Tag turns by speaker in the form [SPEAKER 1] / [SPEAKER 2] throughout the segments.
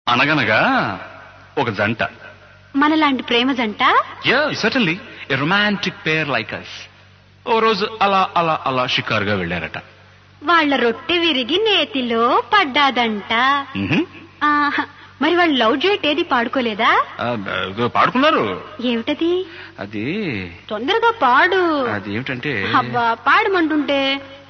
[SPEAKER 1] అనగనగా ఒక జంట
[SPEAKER 2] మనలాంటి ప్రేమ జంట
[SPEAKER 1] yeah certainly a romantic pair like us ఓ రోజు అలా అలా అలా షికారుగా వెళ్ళారట
[SPEAKER 2] వాళ్ళ రొట్టె విరిగి నేతిలో పడ్డాదంట
[SPEAKER 1] మ్హూ.
[SPEAKER 2] ఆహా, మరి వాళ్ళు లవ్ జోయిట్ ఏది పాడుకోలేదా
[SPEAKER 1] ఆ, బ- పాడుకున్నారు
[SPEAKER 2] ఏమిటది
[SPEAKER 1] అది
[SPEAKER 2] తొందరగా పాడు
[SPEAKER 1] అది ఏమిటంటే
[SPEAKER 2] అబ్బా పాడమంటుంటే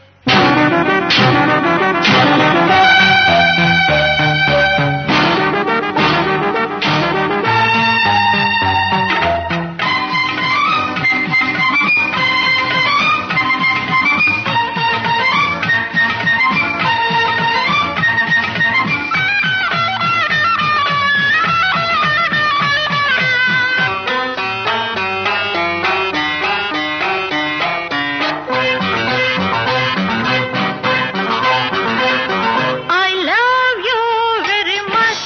[SPEAKER 2] I love you very much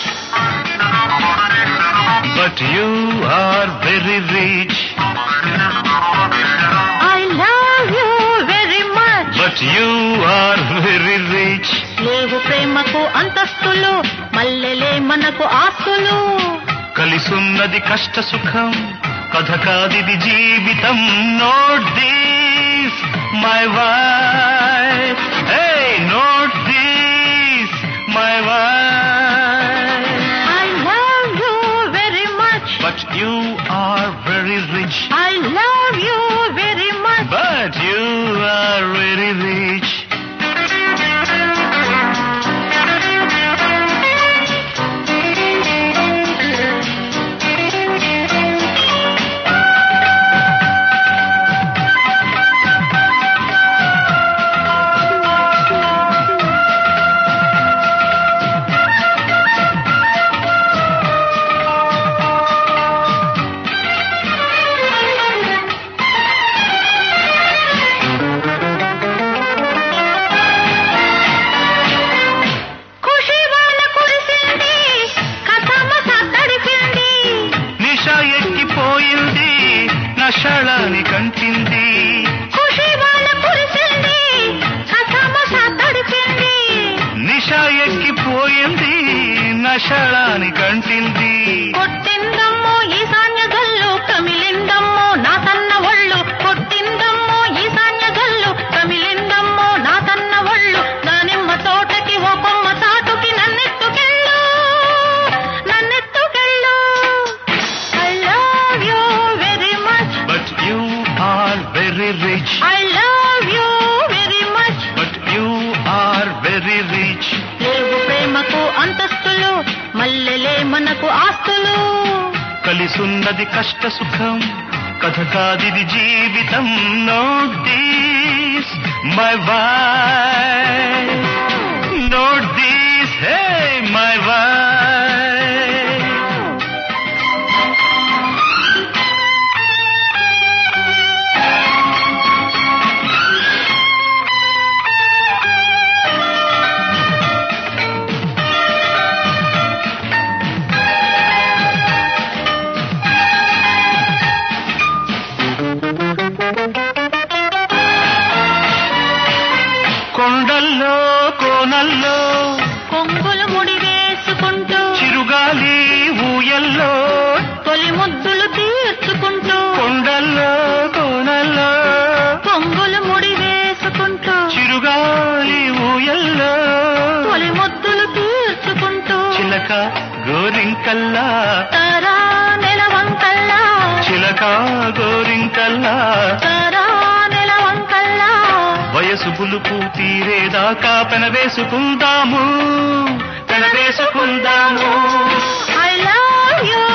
[SPEAKER 1] but you are very rich
[SPEAKER 2] I love you very much
[SPEAKER 1] but you are very rich
[SPEAKER 2] లేవు ప్రేమకు అంతస్తులు మల్లెలే మనకు ఆస్తులు
[SPEAKER 1] కలిసున్నది కష్ట సుఖం కథ కాదిది జీవితం note this my wife hey note this my wife
[SPEAKER 2] I love you very much
[SPEAKER 1] but you are very rich
[SPEAKER 2] I love you very much
[SPEAKER 1] but you are very rich
[SPEAKER 2] ఖుషి వాన కురిసింది కథమత తడిపింది
[SPEAKER 1] నిష ఎక్కిపోయింది నషళాని కంటింది
[SPEAKER 2] ఖుషి వాన కురిసింది కథమత తడిపింది
[SPEAKER 1] నిష ఎక్కిపోయింది నషళాని కంటింది
[SPEAKER 2] కొట్టిందమ్మో ఈశాన్య గల్లు కమిలిందమ్మో నా తన్న ఒళ్ళు కొట్టిందమ్మో ఈశాన్య గల్లు కమిలిందమ్మో నా తన్న ఒళ్ళు దానిమ్మ తోటకి ఓ కొమ్మ తాటుకి నన్నెత్తుకెళ్ళు నన్నెత్తుకెళ్ళు I love you very much
[SPEAKER 1] but you are very rich
[SPEAKER 2] I love you very much
[SPEAKER 1] but you are very rich
[SPEAKER 2] లేవు ప్రేమకు అంతస్తులు మల్లెలే మనకు ఆస్తులు
[SPEAKER 1] కలిసున్నది కష్ట సుఖం కథ కాదిది జీవితం నోట్ దీస్ మై వైఫ్ నోట్ దీస్ హే మై వైఫ్ కొండల్లో కోనల్లో
[SPEAKER 2] కొంగులు ముడి వేసుకుంటూ
[SPEAKER 1] చిరుగాలి ఊయల్లో
[SPEAKER 2] తొలి ముద్దులు తీర్చుకుంటూ
[SPEAKER 1] కొండల్లో కోనల్లో
[SPEAKER 2] కొంగులు ముడి వేసుకుంటూ
[SPEAKER 1] చిరుగాలి ఊయల్లో
[SPEAKER 2] తొలి ముద్దులు తీర్చుకుంటూ
[SPEAKER 1] చిలక గోరింకల్లా
[SPEAKER 2] తారా నెలవంకల్లా
[SPEAKER 1] చిలక గోరింకల్లా
[SPEAKER 2] తారా నెలవంకల్లా
[SPEAKER 1] వయసు బులుపు తీరేదాకా పెనవేసుకుందాము పెనవేసుకుందాము
[SPEAKER 2] ఐ లవ్ యూ